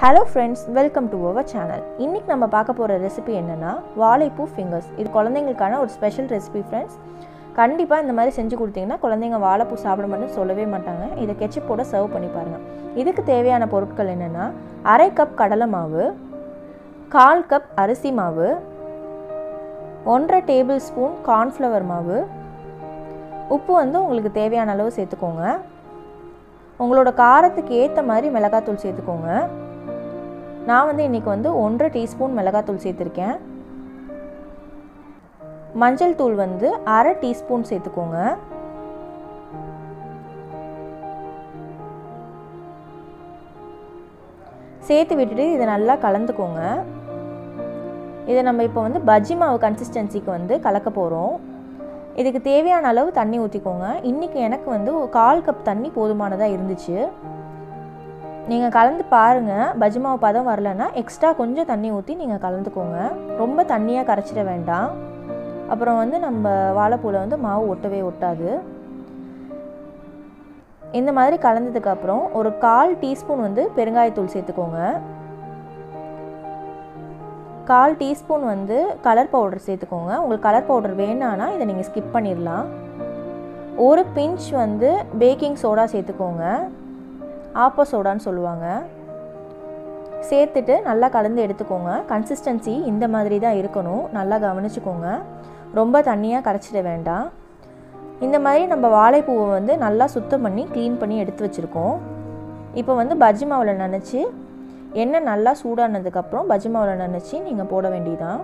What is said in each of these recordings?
hello friends welcome to our channel இன்றைக்கி நம்ம பார்க்க போகிற ரெசிபி என்னென்னா வாழைப்பூ ஃபிங்கர்ஸ் இது குழந்தைங்களுக்கான ஒரு ஸ்பெஷல் ரெசிபி ஃப்ரெண்ட்ஸ் கண்டிப்பாக இந்த மாதிரி செஞ்சு கொடுத்தீங்கன்னா குழந்தைங்க வாழைப்பூ சாப்பிட மாட்டேன்னு சொல்லவே மாட்டாங்க இதை கெச்சப்போட சர்வ் பண்ணி பாருங்கள் இதுக்கு தேவையான பொருட்கள் என்னென்னா அரை கப் கடலை மாவு கால் கப் அரிசி மாவு ஒன்றரை டேபிள் ஸ்பூன் கார்ன்ஃப்ளவர் மாவு உப்பு வந்து உங்களுக்கு தேவையான அளவு சேர்த்துக்கோங்க உங்களோட காரத்துக்கு ஏற்ற மாதிரி மிளகாத்தூள் சேர்த்துக்கோங்க நான் வந்து இன்றைக்கி வந்து ஒன்றரை டீஸ்பூன் மிளகாத்தூள் சேர்த்துருக்கேன் மஞ்சள் தூள் வந்து அரை டீஸ்பூன் சேர்த்துக்கோங்க சேர்த்து விட்டுட்டு இதை நல்லா கலந்துக்கோங்க இதை நம்ம இப்போ வந்து பஜ்ஜி மாவு கன்சிஸ்டன்சிக்கு வந்து கலக்க போகிறோம் இதுக்கு தேவையான அளவு தண்ணி ஊற்றிக்கோங்க இன்றைக்கி எனக்கு வந்து கால் கப் தண்ணி போதுமானதாக இருந்துச்சு நீங்கள் கலந்து பாருங்கள் பஜ்ஜி மாவு பதம் வரலன்னா எக்ஸ்ட்ரா கொஞ்சம் தண்ணி ஊற்றி நீங்கள் கலந்துக்கோங்க ரொம்ப தண்ணியாக கரைச்சிட வேண்டாம் அப்புறம் வந்து நம்ம வாழைப்பூவில் வந்து மாவு ஒட்டவே ஒட்டாது இந்த மாதிரி கலந்ததுக்கப்புறம் ஒரு கால் டீஸ்பூன் வந்து பெருங்காயத்தூள் சேர்த்துக்கோங்க கால் டீஸ்பூன் வந்து கலர் பவுடர் சேர்த்துக்கோங்க உங்களுக்கு கலர் பவுடர் வேணான்னா இதை நீங்கள் ஸ்கிப் பண்ணிடலாம் ஒரு பிஞ்ச் வந்து பேக்கிங் சோடா சேர்த்துக்கோங்க ஆப்போ சோடான்னு சொல்லுவாங்க சேர்த்துட்டு நல்லா கலந்து எடுத்துக்கோங்க கன்சிஸ்டன்சி இந்த மாதிரி தான் இருக்கணும் நல்லா கவனிச்சுக்கோங்க ரொம்ப தண்ணியாக கரைச்சிட வேண்டாம் இந்த மாதிரி நம்ம வாழைப்பூவை வந்து நல்லா சுத்தம் பண்ணி க்ளீன் பண்ணி எடுத்து வச்சுருக்கோம் இப்போ வந்து பஜ்ஜி மாவில் நினச்சி எண்ணெய் நல்லா சூடானதுக்கப்புறம் பஜ்ஜி மாவில் நினச்சி நீங்கள் போட வேண்டியதான்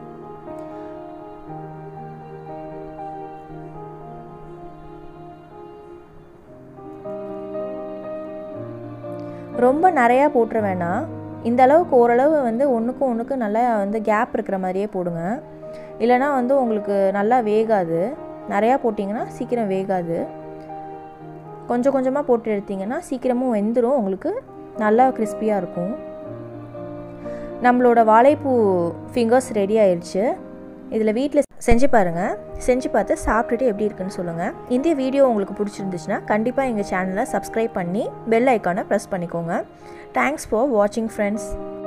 ரொம்ப நிறையா போட்டுற வேணாம் இந்த அளவுக்கு ஓரளவு வந்து ஒன்றுக்கும் ஒன்றுக்கு நல்லா வந்து கேப் இருக்கிற மாதிரியே போடுங்க இல்லைனா வந்து உங்களுக்கு நல்லா வேகாது நிறையா போட்டிங்கன்னா சீக்கிரம் வேகாது கொஞ்சம் கொஞ்சமாக போட்டு எடுத்திங்கன்னா சீக்கிரமும் வெந்துடும் உங்களுக்கு நல்லா கிறிஸ்பியாக இருக்கும் நம்மளோட வாழைப்பூ ஃபிங்கர்ஸ் ரெடி ஆயிடுச்சு இதில் வீட்டில் செஞ்சு பாருங்கள் செஞ்சு பார்த்து சாப்பிட்டுட்டு எப்படி இருக்குன்னு சொல்லுங்கள் இந்த வீடியோ உங்களுக்கு பிடிச்சிருந்துச்சுன்னா கண்டிப்பாக எங்கள் சேனலை சப்ஸ்கிரைப் பண்ணி பெல் ஐக்கானை ப்ரெஸ் பண்ணிக்கோங்க தேங்க்ஸ் ஃபார் வாட்சிங் ஃப்ரெண்ட்ஸ்